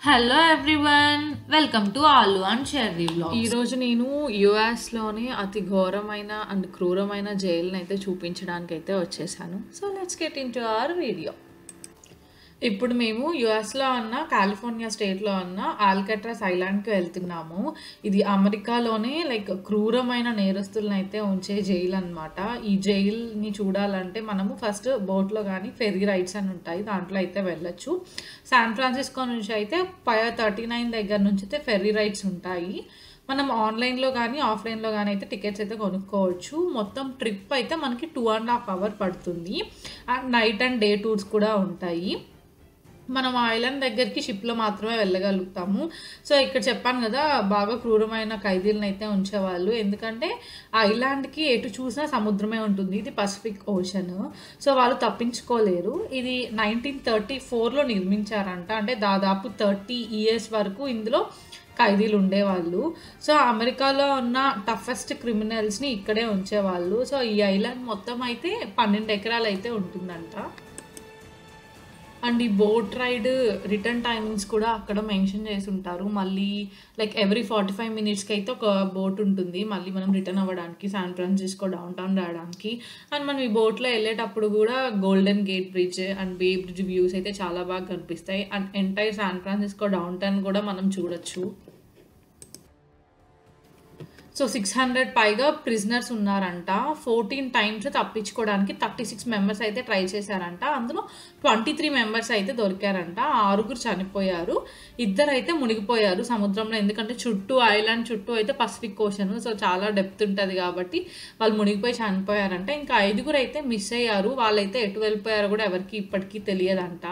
Hello everyone welcome to Alu and Sherry ఈ blog రోజు నేను యుఎస్ లోనే అతి ఘోరమైన అండ్ క్రూరమైన జైలుని అయితే చూపించడానికి అయితే వచ్చేసాను so let's get into our video ఇప్పుడు మేము యుఎస్లో ఉన్న కాలిఫోర్నియా స్టేట్లో ఉన్న ఆల్కట్రాస్ ఐలాండ్కి వెళ్తున్నాము ఇది అమెరికాలోనే లైక్ క్రూరమైన నేరస్తులను అయితే ఉంచే జైలు అనమాట ఈ జైల్ని చూడాలంటే మనము ఫస్ట్ బోట్లో కానీ ఫెరీ రైడ్స్ అని ఉంటాయి దాంట్లో అయితే వెళ్ళొచ్చు శాన్ ఫ్రాన్సిస్కో నుంచి అయితే పై థర్టీ నైన్ దగ్గర నుంచి అయితే ఫెర్రీ రైడ్స్ ఉంటాయి మనం ఆన్లైన్లో కానీ ఆఫ్లైన్లో కానీ అయితే టికెట్స్ అయితే కొనుక్కోవచ్చు మొత్తం ట్రిప్ అయితే మనకి టూ అండ్ హాఫ్ అవర్ పడుతుంది and night and day tours కూడా ఉంటాయి మనం ఆ ఐలాండ్ దగ్గరికి షిప్లో మాత్రమే వెళ్ళగలుగుతాము సో ఇక్కడ చెప్పాను కదా బాగా క్రూరమైన ఖైదీలను అయితే ఉంచేవాళ్ళు ఎందుకంటే ఆ ఐలాండ్కి ఎటు చూసినా సముద్రమే ఉంటుంది ఇది పసిఫిక్ ఓషన్ సో వాళ్ళు తప్పించుకోలేరు ఇది నైన్టీన్ థర్టీ ఫోర్లో నిర్మించారంట అంటే దాదాపు థర్టీ ఇయర్స్ వరకు ఇందులో ఖైదీలు ఉండేవాళ్ళు సో అమెరికాలో ఉన్న టఫెస్ట్ క్రిమినల్స్ని ఇక్కడే ఉంచేవాళ్ళు సో ఈ ఐలాండ్ మొత్తం అయితే పన్నెండు ఎకరాలు అయితే ఉంటుందంట అండ్ ఈ బోట్ రైడ్ రిటర్న్ టైమింగ్స్ కూడా అక్కడ మెన్షన్ చేసి ఉంటారు మళ్ళీ లైక్ ఎవ్రీ ఫార్టీ ఫైవ్ మినిట్స్కి అయితే ఒక బోట్ ఉంటుంది మళ్ళీ మనం రిటర్న్ అవ్వడానికి శాన్ ఫ్రాన్సిస్కో డౌన్ టౌన్ రావడానికి అండ్ మనం ఈ బోట్లో వెళ్ళేటప్పుడు కూడా Golden Gate Bridge and Bay Bridge views అయితే చాలా బాగా కనిపిస్తాయి and entire San Francisco downtown కూడా మనం చూడొచ్చు సో సిక్స్ హండ్రెడ్ పైగా ప్రిజనర్స్ ఉన్నారంట ఫోర్టీన్ టైమ్స్ తప్పించుకోవడానికి థర్టీ సిక్స్ మెంబర్స్ అయితే ట్రై చేశారంట అందులో ట్వంటీ త్రీ మెంబర్స్ అయితే దొరికారంట ఆరుగురు చనిపోయారు ఇద్దరు అయితే మునిగిపోయారు సముద్రంలో ఎందుకంటే చుట్టూ ఐలాండ్ చుట్టూ అయితే పసిఫిక్ ఓషన్ సో చాలా డెప్త్ ఉంటుంది కాబట్టి వాళ్ళు మునిగిపోయి చనిపోయారంట ఇంకా ఐదుగురు అయితే మిస్ అయ్యారు వాళ్ళైతే ఎటు వెళ్ళిపోయారో కూడా ఎవరికి ఇప్పటికీ తెలియదంట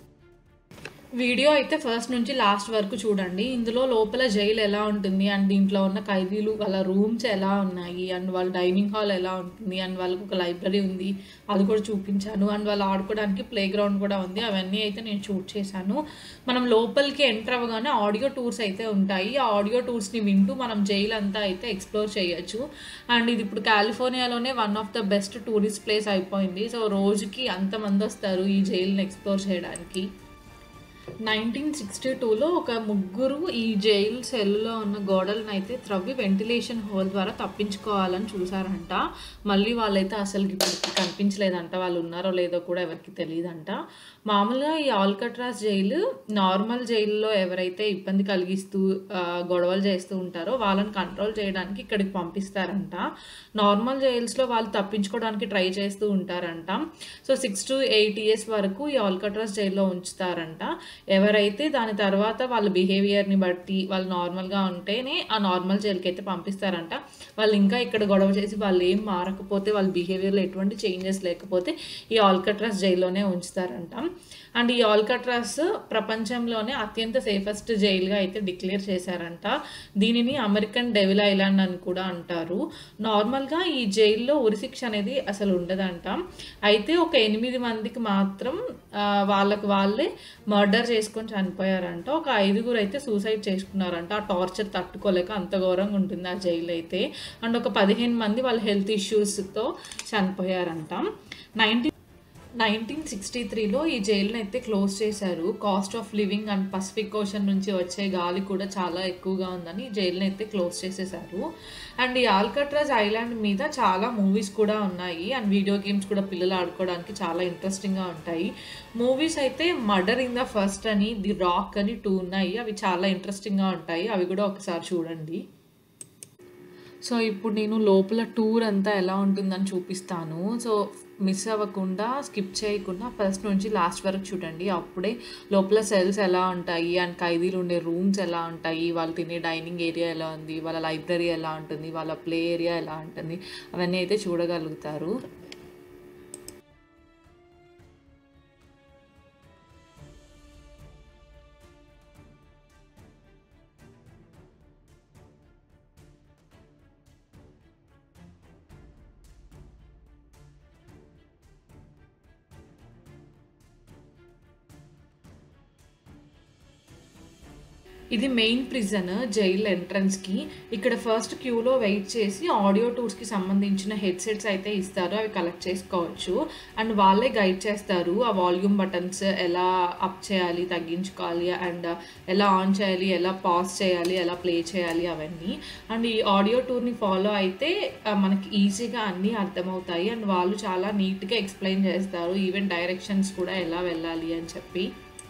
వీడియో అయితే ఫస్ట్ నుంచి లాస్ట్ వరకు చూడండి ఇందులో లోపల జైలు ఎలా ఉంటుంది అండ్ దీంట్లో ఉన్న ఖైదీలు వాళ్ళ రూమ్స్ ఎలా ఉన్నాయి అండ్ వాళ్ళ డైనింగ్ హాల్ ఎలా ఉంటుంది అండ్ వాళ్ళకి ఒక లైబ్రరీ ఉంది అది కూడా చూపించాను అండ్ వాళ్ళు ఆడుకోవడానికి ప్లే గ్రౌండ్ కూడా ఉంది అవన్నీ అయితే నేను షూట్ చేశాను మనం లోపలికి ఎంటర్ అవ్వగానే ఆడియో టూర్స్ అయితే ఉంటాయి ఆ ఆడియో టూర్స్ని వింటూ మనం జైలు అంతా అయితే ఎక్స్ప్లోర్ చేయొచ్చు అండ్ ఇది ఇప్పుడు కాలిఫోర్నియాలోనే one of the best tourist place అయిపోయింది సో రోజుకి అంతమంది వస్తారు ఈ జైలుని ఎక్స్ప్లోర్ చేయడానికి నైన్టీన్ సిక్స్టీ టూలో ఒక ముగ్గురు ఈ జైలు సెల్లో ఉన్న గోడలను అయితే త్రవ్వి వెంటిలేషన్ హోల్ ద్వారా తప్పించుకోవాలని చూసారంట మళ్ళీ వాళ్ళైతే అసలు ఇప్పటికి కనిపించలేదంట వాళ్ళు ఉన్నారో లేదో కూడా ఎవరికి తెలియదంట మామూలుగా ఈ ఆల్కట్రాస్ జైలు నార్మల్ జైల్లో ఎవరైతే ఇబ్బంది కలిగిస్తూ ఆ, గొడవలు చేస్తూ ఉంటారో వాళ్ళని కంట్రోల్ చేయడానికి ఇక్కడికి పంపిస్తారంట నార్మల్ జైల్స్లో వాళ్ళు తప్పించుకోవడానికి ట్రై చేస్తూ ఉంటారంట so six to eight years వరకు ఈ ఆల్కట్రాస్ జైల్లో ఉంచుతారంట ఎవరైతే దాని తర్వాత వాళ్ళ బిహేవియర్ని బట్టి వాళ్ళు నార్మల్గా ఉంటేనే ఆ నార్మల్ జైలుకి అయితే పంపిస్తారంట వాళ్ళు ఇంకా ఇక్కడ గొడవ చేసి వాళ్ళు ఏం మారకపోతే వాళ్ళ బిహేవియర్లో ఎటువంటి చేంజెస్ లేకపోతే ఈ ఆల్కట్రాస్ జైల్లోనే ఉంచుతారంట అండ్ ఈ ఆల్కట్రాస్ ప్రపంచంలోనే అత్యంత సేఫెస్ట్ జైలుగా అయితే డిక్లేర్ చేశారంట దీనిని అమెరికన్ డెవిల్ ఐలాండ్ అని కూడా అంటారు నార్మల్గా ఈ జైల్లో ఉరిశిక్ష అనేది అసలు ఉండదంట అయితే ఒక ఎనిమిది మందికి మాత్రం ఆ, వాళ్ళకి వాళ్ళే మర్డర్ చేసుకొని చనిపోయారంట ఒక ఐదుగురు అయితే సూసైడ్ చేసుకున్నారంట ఆ టార్చర్ తట్టుకోలేక అంత ఘోరంగా ఉంటుంది ఆ జైలు అయితే అండ్ ఒక పదిహేను మంది వాళ్ళ హెల్త్ ఇష్యూస్తో చనిపోయారంట నైన్టీన్ నైన్టీన్ సిక్స్టీ త్రీలో ఈ జైలుని అయితే క్లోజ్ చేశారు cost of living and Pacific Ocean నుంచి వచ్చే గాలి కూడా చాలా ఎక్కువగా ఉందని ఈ జైలుని అయితే క్లోజ్ చేసేసారు అండ్ ఈ ఆల్కట్రాజ్ ఐలాండ్ మీద చాలా మూవీస్ కూడా ఉన్నాయి అండ్ వీడియో గేమ్స్ కూడా పిల్లలు ఆడుకోవడానికి చాలా ఇంట్రెస్టింగ్గా ఉంటాయి మూవీస్ అయితే మర్డర్ ఇన్ ద ఫస్ట్ అని ది రాక్ అని టూ ఉన్నాయి అవి చాలా ఇంట్రెస్టింగ్గా ఉంటాయి అవి కూడా ఒకసారి చూడండి సో ఇప్పుడు నేను లోపల టూర్ అంతా ఎలా ఉంటుందని చూపిస్తాను సో మిస్ అవ్వకుండా స్కిప్ చేయకుండా ఫస్ట్ నుంచి లాస్ట్ వరకు చూడండి అప్పుడే లోపల సెల్స్ ఎలా ఉంటాయి అండ్ ఖైదీలు ఉండే రూమ్స్ ఎలా ఉంటాయి వాళ్ళు తినే డైనింగ్ ఏరియా ఎలా ఉంది వాళ్ళ లైబ్రరీ ఎలా ఉంటుంది వాళ్ళ ప్లే ఏరియా ఎలా ఉంటుంది అవన్నీ అయితే చూడగలుగుతారు ఇది మెయిన్ ప్రిజన్ జైల్ ఎంట్రన్స్కి ఇక్కడ ఫస్ట్ క్యూలో వెయిట్ చేసి ఆడియో టూర్స్కి సంబంధించిన హెడ్సెట్స్ అయితే ఇస్తారు అవి కలెక్ట్ చేసుకోవచ్చు అండ్ వాళ్ళే గైడ్ చేస్తారు ఆ వాల్యూమ్ బటన్స్ ఎలా అప్ చేయాలి తగ్గించుకోవాలి అండ్ ఎలా ఆన్ చేయాలి ఎలా పాజ్ చేయాలి ఎలా ప్లే చేయాలి అవన్నీ అండ్ ఈ ఆడియో టూర్ని ఫాలో అయితే ఆ, మనకి ఈజీగా అన్నీ అర్థమవుతాయి అండ్ వాళ్ళు చాలా నీట్గా ఎక్స్ప్లెయిన్ చేస్తారు ఈవెన్ డైరెక్షన్స్ కూడా ఎలా వెళ్ళాలి అని చెప్పి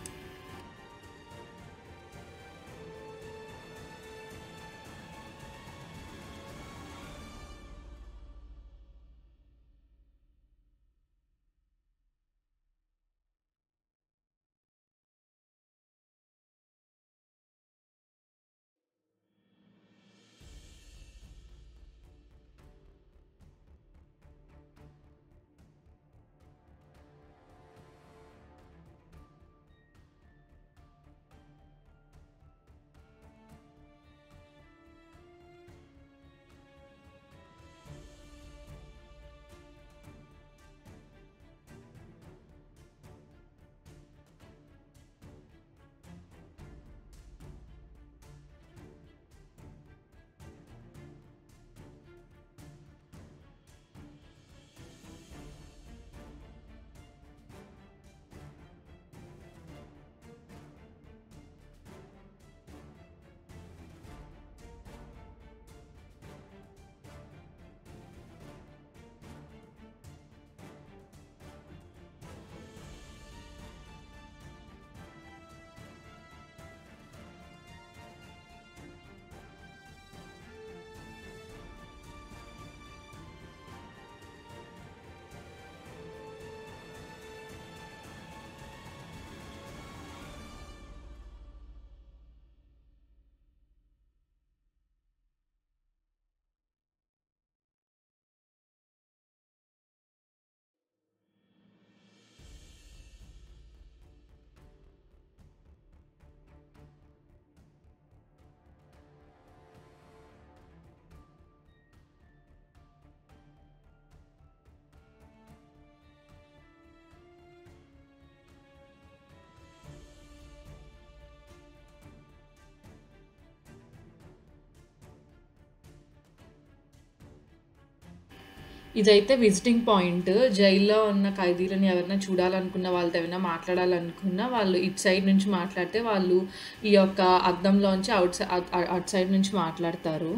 ఇదైతే విజిటింగ్ పాయింట్ జైల్లో ఉన్న ఖైదీలను ఎవరైనా చూడాలనుకున్న వాళ్ళతో ఏమైనా మాట్లాడాలనుకున్నా వాళ్ళు ఇటు సైడ్ నుంచి మాట్లాడితే వాళ్ళు ఈ యొక్క అద్దంలోంచి అవుట్ సైడ్ అటు సైడ్ నుంచి మాట్లాడతారు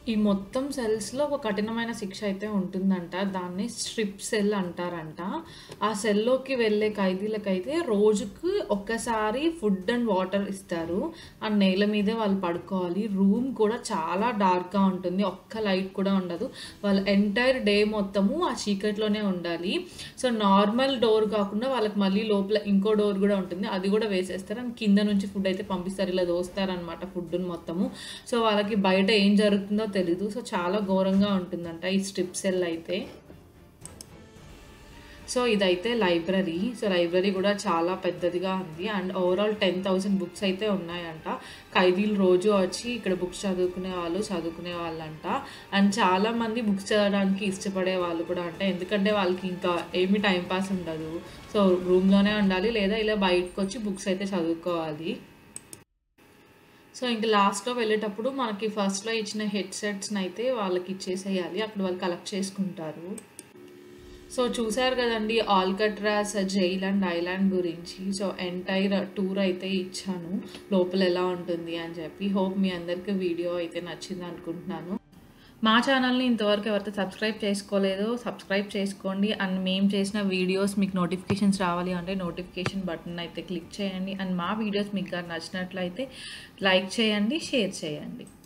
ఈ మొత్తం సెల్స్‌లో ఒక కఠినమైన శిక్ష అయితే ఉంటుందంట. దాన్ని స్ట్రిప్ సెల్ అంటారంట. ఆ సెల్‌లోకి వెళ్ళే ఖైదీలకైతే రోజుకి ఒక్కసారి ఫుడ్ అండ్ వాటర్ ఇస్తారు. ఆ నేల మీదే వాళ్ళు పడుకోవాలి. రూమ్ కూడా చాలా డార్క్‌గా ఉంటుంది. ఒక్క లైట్ కూడా ఉండదు. వాళ్ళు ఎంటైర్ డే మొత్తము ఆ చీకట్లోనే ఉండాలి. సో, నార్మల్ డోర్ కాకుండా వాళ్ళకి మళ్ళీ లోపల ఇంకో డోర్ గూడా ఉంటుంది. అది గూడా వేసేస్తారు. అండ్ కింద నుంచి ఫుడ్ అయితే పంపిస్తారు. ఇలా దోస్తారనమాట ఫుడ్‌ని మొత్తము. సో, వాళ్ళకి బయట ఏం జరుగుతుందో తెలీదు. సో, చాలా ఘోరంగా ఉంటుందంట ఈ స్ట్రిప్ సెల్ అయితే. సో, ఇదైతే లైబ్రరీ. సో, లైబ్రరీ గూడా చాలా పెద్దదిగా ఉంది. అండ్ ఓవరాల్ 10,000 బుక్స్ అయితే ఉన్నాయంట. ఖైదీలు రోజు వచ్చి ఇక్కడ బుక్స్ చదువుకునే వాళ్ళు, చదువుకునే వాళ్ళంట. అండ్ చాలామంది బుక్స్ చదవడానికి ఇష్టపడే వాళ్ళు కూడా అంట. ఎందుకంటే వాళ్ళకి ఇంకా ఏమి టైమ్ పాస్ ఉండదు. సో, రూమ్‌లోనే ఉండాలి. లేదా ఇలా బయటకొచ్చి బుక్స్ అయితే చదువుకోవాలి. సో, ఇంక లాస్ట్‌లో వెళ్ళేటప్పుడు మనకి ఫస్ట్‌లో ఇచ్చిన హెడ్‌సెట్స్‌నయితే వాళ్ళకి ఇచ్చేసేయాలి. అక్కడ వాళ్ళు కలెక్ట్ చేసుకుంటారు. సో, చూసారు గదండీ! ఆల్కట్రాస్ జైల్ అండ్ ఐలాండ్ గురించి. సో, ఎంటైర్ టూర్ అయితే ఇచ్చాను. లోపల ఎలా ఉంటుంది అని చెప్పి. హోప్ మీ అందరికి వీడియో అయితే నచ్చిందనుకుంటున్నాను. మా ఛానల్‌ని ఇంతవరకు ఎవరైతే సబ్స్క్రైబ్ చేసుకోలేదో సబ్స్క్రైబ్ చేసుకోండి. అండ్ మేము చేసిన వీడియోస్ మీకు నోటిఫికేషన్స్ రావాలి అంటే నోటిఫికేషన్ బటన్ అయితే క్లిక్ చేయండి. అండ్ మా వీడియోస్ మీకు గాని నచ్చినట్లయితే లైక్ చేయండి, షేర్ చేయండి.